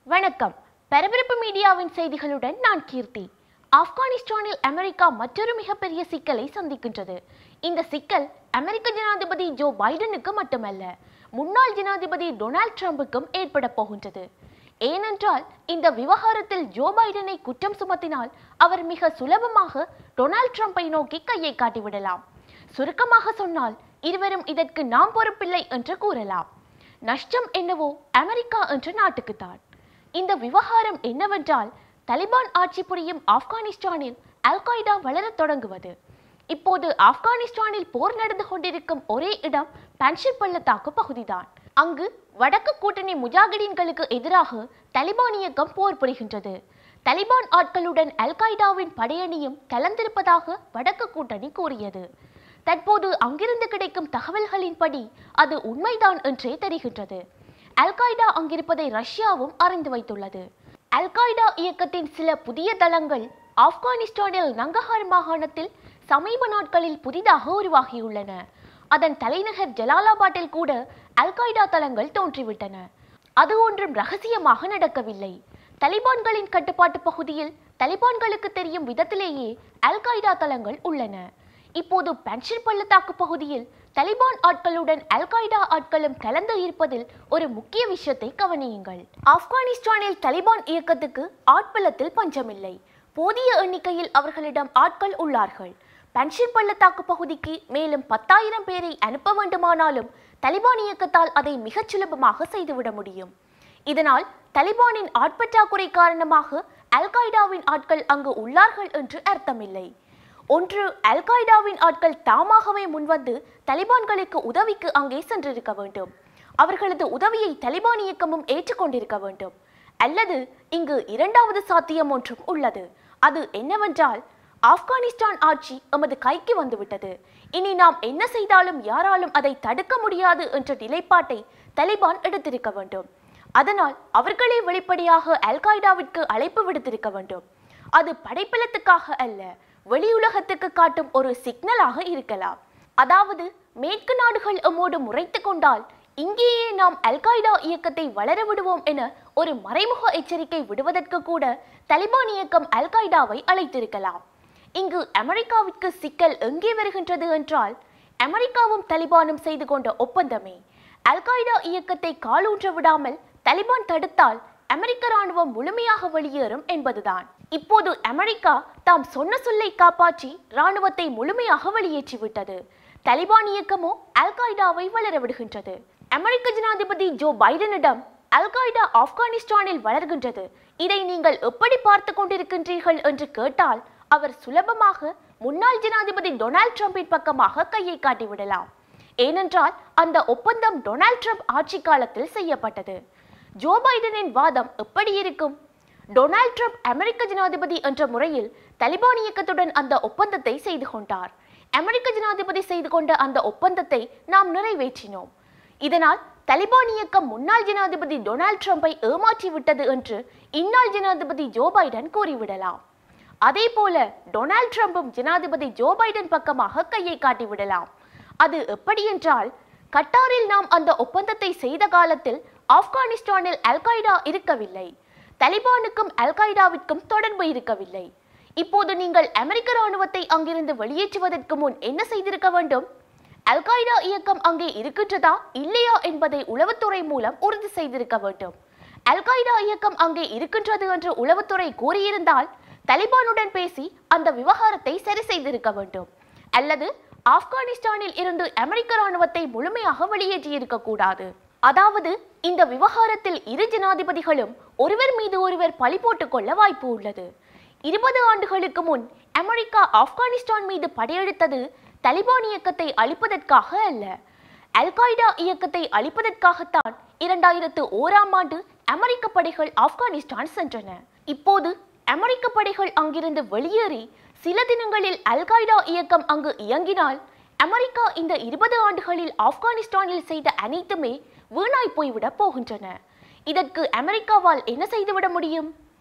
வணக்கம் பரபரப்பு மீடியாவின் செய்திகளுடன் நான் கீர்த்தி ஆப்கானிஸ்தானில் அமெரிக்கா மற்றொரு மிகப்பெரிய சிக்கலை சந்திக்கின்றது இந்த சிக்கல் அமெரிக்க ஜனாதிபதி ஜோ பைடனுக்கு மட்டுமல்ல முன்னாள் ஜனாதிபதி டொனால்ட் ட்ரம்புக்கும் ஏற்பட போகின்றது ஏனென்றால் இந்த விவகாரத்தில் ஜோ பைடனை குற்றம் சுமத்தினால் அவர் மிக சுலபமாக டொனால்ட் ட்ரம்பை நோக்கி கையை காட்டிவிடலாம் சுருக்கமாக சொன்னால் இருவரும் இதற்கு நாம் பொறுப்பில்லை என்று கூறலாம் நஷ்டம் என்னவோ அமெரிக்கா என்ற நாட்டுக்குத்தான் இந்த விவகாரம் என்னவென்றால் தலிபான் ஆட்சி புரியும் ஆப்கானிஸ்தானில் அல் qaeda வளரத் தொடங்குவது இப்போது ஆப்கானிஸ்தானில் போர் நடந்து கொண்டிருக்கும் ஒரே இடம் பன்ஷிர் பள்ளத்தாக்கு பகுதிதான் அங்கு வடக்கு கூட்டணி முஜாகிதீன்களுக்கு எதிராக தலிபான் இயக்கம் போர் புரிகின்றது தலிபான் ஆட்களுடன் அல் qaedaவின் படையணியும் கலந்திருப்பதாக வடக்கு கூட்டணி கூறியது தற்போது அங்கிருந்து கிடைக்கும் தகவல்களின்படி அது உண்மைதான் என்றே தெரிகின்றது அல் qaeda அங்கிருப்பதை ரஷ்யாவும் அறிந்து வைத்துள்ளது அல் qaeda இயக்கத்தின் சில புதிய தளங்கள் ஆப்கானிஸ்தானில் நங்கஹார் மாகாணத்தில் சமீப நாட்களில் புதிதாக உருவாகியுள்ளன அதன் தலைநகர் ஜலாலாபாத்தில் கூட அல் qaeda தளங்கள் தோன்றிவிட்டன அது ஒன்றும் ரகசியமாக நடக்கவில்லை தலிபான்களின் கட்டுப்பாட்டு பகுதியில் தலிபான்களுக்கு தெரியும் விதத்திலேயே அல் qaeda தளங்கள் உள்ளன இப்போது பன்ஷிர் பள்ளத்தாக்கு பகுதியில் தலிபான் ஆட்களுடன் அல் qaeda ஆட்களும் கலந்து இருப்பதில் ஒரு முக்கிய விஷயத்தை கவனியுங்கள் ஆப்கானிஸ்தானில் தலிபான் இயக்கத்துக்கு ஆட்பலத்தில் பஞ்சமில்லை போதிய எண்ணிக்கையில் அவர்களிடம் ஆட்கள் உள்ளார்கள் பன்ஷிர் பள்ளத்தாக்கு பகுதிக்கு மேலும் பத்தாயிரம் பேரை அனுப்ப வேண்டுமானாலும் தலிபான் இயக்கத்தால் அதை மிகச் சுலபமாக செய்துவிட முடியும் இதனால் தலிபானின் ஆட்பற்றாக்குறை காரணமாக அல் qaedaவின் ஆட்கள் அங்கு உள்ளார்கள் என்று அர்த்தமில்லை ஒன்று அல் qaedaவின் ஆட்கள் தாமாகவே முன்வந்து தலிபான்களுக்கு உதவிக்கு அங்கே சென்றிருக்க வேண்டும் அவர்களது உதவியை தலிபான் இயக்கமும் ஏற்றுக்கொண்டிருக்க வேண்டும் அல்லது இங்கு இரண்டாவது சாத்தியம் ஒன்றும் உள்ளது அது என்னவென்றால் ஆப்கானிஸ்தான் ஆட்சி எமது கைக்கு வந்துவிட்டது இனி நாம் என்ன செய்தாலும் யாராலும் அதை தடுக்க முடியாது என்ற நிலைப்பாட்டை தலிபான் எடுத்திருக்க வேண்டும் அதனால் அவர்களே வெளிப்படையாக அல் qaedaவிற்கு அழைப்பு விடுத்திருக்க வேண்டும் அது படைப்பலத்துக்காக அல்ல வெளியுலகத்துக்கு காட்டும் ஒரு சிக்னலாக இருக்கலாம் அதாவது மேற்கு நாடுகள் எம்மோடு முறைத்து கொண்டால் இங்கேயே நாம் அல் qaeda இயக்கத்தை வளர விடுவோம் என ஒரு மறைமுக எச்சரிக்கை விடுவதற்கு கூட தலிபான் இயக்கம் அல் qaedaவை அழைத்திருக்கலாம் இங்கு அமெரிக்காவிற்கு சிக்கல் எங்கே வருகின்றது என்றால் அமெரிக்காவும் தலிபானும் செய்து கொண்ட ஒப்பந்தமே அல் qaeda இயக்கத்தை காலூன்ற விடாமல் தலிபான் தடுத்தால் அமெரிக்க ராணுவம் முழுமையாக வெளியேறும் என்பதுதான் இப்போது அமெரிக்கா தாம் சொன்ன சொல்லை காப்பாற்றி ராணுவத்தை முழுமையாக வெளியேற்றிவிட்டது தலிபான் இயக்கமோ அல் qaedaவை வளர விடுகின்றது அமெரிக்க ஜனாதிபதி ஜோ பைடனிடம் அல் qaeda ஆப்கானிஸ்தானில் வளர்கின்றது இதை நீங்கள் எப்படி பார்த்து கொண்டிருக்கின்றீர்கள் என்று கேட்டால் அவர் சுலபமாக முன்னாள் ஜனாதிபதி டொனால்ட் ட்ரம்பின் பக்கமாக கையை காட்டிவிடலாம் ஏனென்றால் அந்த ஒப்பந்தம் டொனால்ட் ட்ரம்ப் ஆட்சி காலத்தில் செய்யப்பட்டது ஜோ பைடனின் வாதம் எப்படி இருக்கும் டொனால்ட் ட்ரம்ப் அமெரிக்க ஜனாதிபதி என்ற முறையில் தலிபான் இயக்கத்துடன் அந்த ஒப்பந்தத்தை செய்து கொண்டார் அமெரிக்க ஜனாதிபதி செய்து கொண்ட அந்த ஒப்பந்தத்தை நாம் நிறைவேற்றினோம் இதனால் தலிபான் இயக்கம் முன்னாள் ஜனாதிபதி டொனால்ட் ட்ரம்பை ஏமாற்றி விட்டது என்று இந்நாள் ஜனாதிபதி ஜோ பைடன் கூறிவிடலாம் அதே போல டொனால்ட் ட்ரம்பும் ஜனாதிபதி ஜோ பைடன் பக்கமாக கையை காட்டிவிடலாம் அது எப்படி என்றால் கட்டாரில் நாம் அந்த ஒப்பந்தத்தை செய்த காலத்தில் ஆப்கானிஸ்தானில் அல் qaeda இருக்கவில்லை தலிபானுக்கும் அல் qaedaவிற்கும் தொடர்பு இருக்கவில்லை இப்போது நீங்கள் அமெரிக்க ராணுவத்தை அங்கிருந்து வெளியேற்றுவதற்கு முன் என்ன செய்திருக்க வேண்டும் அல் qaeda இயக்கம் அங்கே இருக்கின்றதா இல்லையா என்பதை உளவுத்துறை மூலம் உறுதி செய்திருக்க வேண்டும் அல் qaeda இயக்கம் அங்கே இருக்கின்றது என்று உளவுத்துறை கூறியிருந்தால் தலிபானுடன் பேசி அந்த விவகாரத்தை சரி செய்திருக்க வேண்டும் அல்லது ஆப்கானிஸ்தானில் இருந்து அமெரிக்க ராணுவத்தை முழுமையாக வெளியேற்றியிருக்க கூடாது அதாவது இந்த விவகாரத்தில் இரு ஜனாதிபதிகளும் ஒருவர் மீது ஒருவர் பழி போட்டுக் கொள்ள வாய்ப்பு உள்ளது இருபது ஆண்டுகளுக்கு முன் அமெரிக்கா ஆப்கானிஸ்தான் மீது படையெடுத்தது தலிபான் இயக்கத்தை அழிப்பதற்காக அல்ல அல் qaeda இயக்கத்தை அழிப்பதற்காகத்தான் இரண்டாயிரத்து ஓராம் ஆண்டு அமெரிக்க படைகள் ஆப்கானிஸ்தான் சென்றன இப்போது அமெரிக்க படைகள் அங்கிருந்து வெளியேறி சில தினங்களில் அல் qaeda இயக்கம் அங்கு இயங்கினால் அமெரிக்கா இந்த இருபது ஆண்டுகளில் ஆப்கானிஸ்தானில் செய்த அனைத்துமே வீணாய் போய்விட போகின்றன இதற்கு அமெரிக்காவால் என்ன செய்துவிட முடியும்